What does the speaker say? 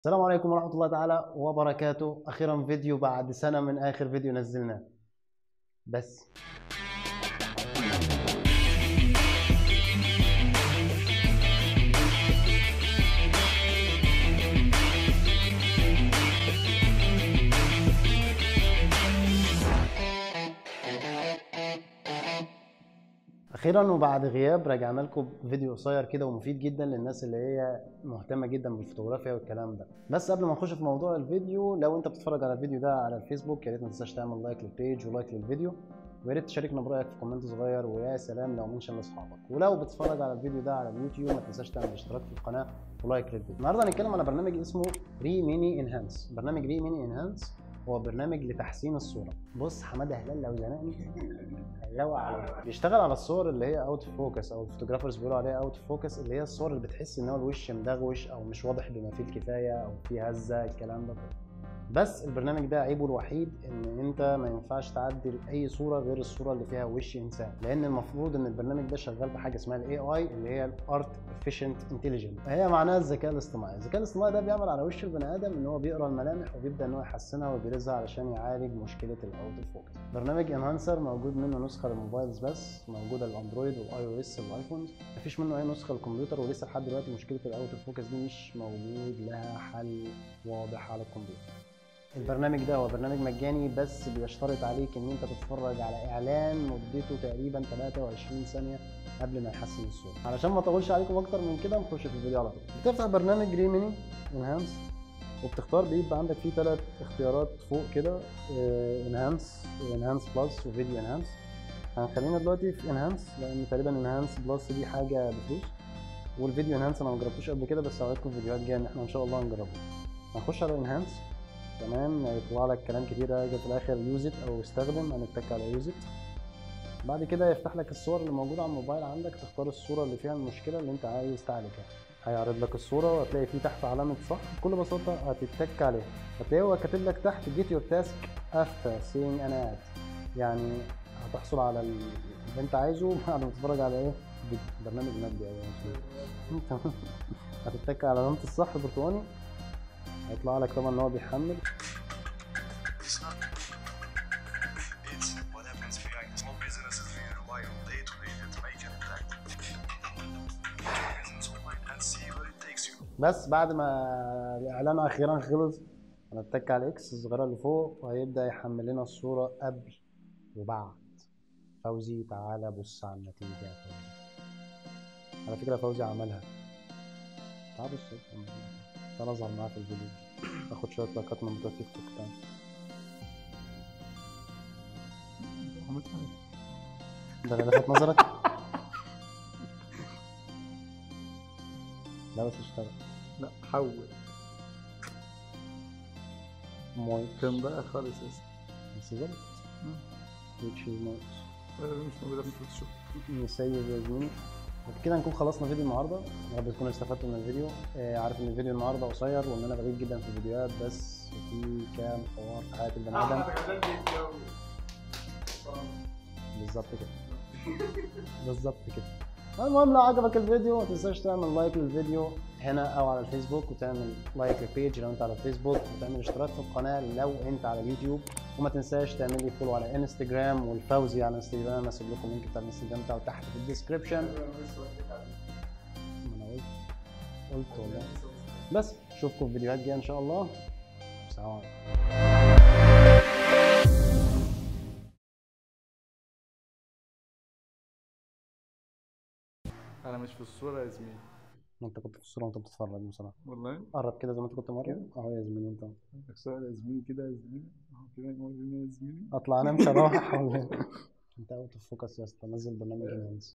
السلام عليكم ورحمة الله تعالى وبركاته أخيرا فيديو بعد سنة من آخر فيديو نزلناه بس اخيرا وبعد غياب رجعنا لكم فيديو قصير كده ومفيد جدا للناس اللي هي مهتمه جدا بالفوتوغرافيا والكلام ده بس قبل ما نخش في موضوع الفيديو لو انت بتتفرج على الفيديو ده على الفيسبوك يا ريت ما تنساش تعمل لايك للبيج ولايك للفيديو ويا ريت تشاركنا برايك في كومنت صغير ويا سلام لو منشن لاصحابك ولو بتتفرج على الفيديو ده على اليوتيوب ما تنساش تعمل اشتراك في القناه ولايك للفيديو النهارده هنتكلم على برنامج اسمه ري ميني انهانس برنامج ري ميني انهانس هو برنامج لتحسين الصوره بص حماده هلال لو زنقني هيروق عليه بيشتغل على الصور اللي هي اوت فوكس او الفوتوجرافرز بيقولوا عليها اوت فوكس اللي هي الصور اللي بتحس ان هو الوش مدغوش او مش واضح بما فيه الكفايه او فيه هزه الكلام ده كله بس البرنامج ده عيبه الوحيد ان انت ما ينفعش تعدل اي صوره غير الصوره اللي فيها وش انسان لان المفروض ان البرنامج ده شغال بحاجه اسمها الاي اي اللي هي الارت افيشنت انتليجنت هي معناها الذكاء الاصطناعي الذكاء الاصطناعي ده بيعمل على وش البني ادم ان هو بيقرا الملامح وبيبدا ان هو يحسنها ويبرزها علشان يعالج مشكله الاوت فوكس برنامج انهانسر موجود منه نسخه للموبايلز بس موجوده للاندرويد والاي او اس والايفونز مفيش منه اي نسخه للكمبيوتر ولسه لحد دلوقتي مشكله الاوت فوكس دي مش موجود لها حل واضح على الكمبيوتر البرنامج ده هو برنامج مجاني بس بيشترط عليك ان انت تتفرج على اعلان مدته تقريبا 23 ثانيه قبل ما يحسن الصوره علشان ما اطولش عليكم اكتر من كده نخش في الفيديو على طول بتفتح برنامج ريميني انهانس وبتختار بيبقى عندك فيه ثلاث اختيارات فوق كده انهانس انهانس بلس وفيديو انهانس هنخلينا دلوقتي في انهانس لان تقريبا انهانس بلس دي حاجه بفلوس والفيديو انهانس انا ما جربتوش قبل كده بس اوعدكم فيديوهات جايه ان احنا ان شاء الله هنجربه هنخش على انهانس تمام يطلع لك كلام كتير هيجي في الاخر يوزت او استخدم هنتك على يوزت بعد كده يفتح لك الصور اللي موجوده على الموبايل عندك تختار الصوره اللي فيها المشكله اللي انت عايز تعالجها هيعرض لك الصوره وهتلاقي فيه تحت علامه صح بكل بساطه هتتك عليها هتلاقيه هو كاتب لك تحت جيت يور تاسك افتر سينج ان اد يعني هتحصل على اللي انت عايزه بعد ما تتفرج على ايه برنامج مادي يعني هتتك على علامه الصح البرتقاني هيطلع لك طبعا ان هو بيحمل It's not. It's what happens behind small businesses really rely on data really to make an impact. Get your business online and see where it takes you. بس بعد ما الاعلان اخيرا خلص هنتك على الاكس الصغيره اللي فوق وهيبدا يحمل لنا الصوره قبل وبعد فوزي تعالى بص على النتيجه يا فوزي على فكره فوزي عملها تعال بص تعال اظهر معاه في الفيديو اخد شويه لايكات من بتوع تيك توك تاني ده اللي لفت نظرك لا بس اشتغل لا حول موي كان بقى خالص اسم بس ظبط which is nice مش موجودة في الفوتوشوب نسيب يا زميلي وبكده نكون خلصنا فيديو النهارده يا رب تكونوا استفدتوا من الفيديو آه عارف ان الفيديو النهارده قصير وان انا غريب جدا في الفيديوهات بس في كام حوار في حياه البني ادم بالظبط كده بالظبط كده المهم لو عجبك الفيديو ما تنساش تعمل لايك للفيديو هنا او على الفيسبوك وتعمل لايك للبيج لو انت على الفيسبوك وتعمل اشتراك في القناه لو انت على اليوتيوب وما تنساش تعمل لي فولو على انستجرام والفوزي على انستجرام اسيب لكم اللينك بتاع الانستجرام بتاعه تحت في الديسكربشن ما انا قلت قلت والله بس اشوفكم في فيديوهات جايه ان شاء الله سلام عليكم انا مش في الصورة يا زميلي ما انت كنت في الصوره وانت بتتفرج بصراحه والله قرب كده زي ما انت كنت مره اهو يا زميلي انت عندك سؤال يا زميلي كده يا زميلي اهو كده يقول لي يا زميلي اطلع انا مش هروح ولا انت اوت اوف فوكس يا اسطى نزل برنامج انهانس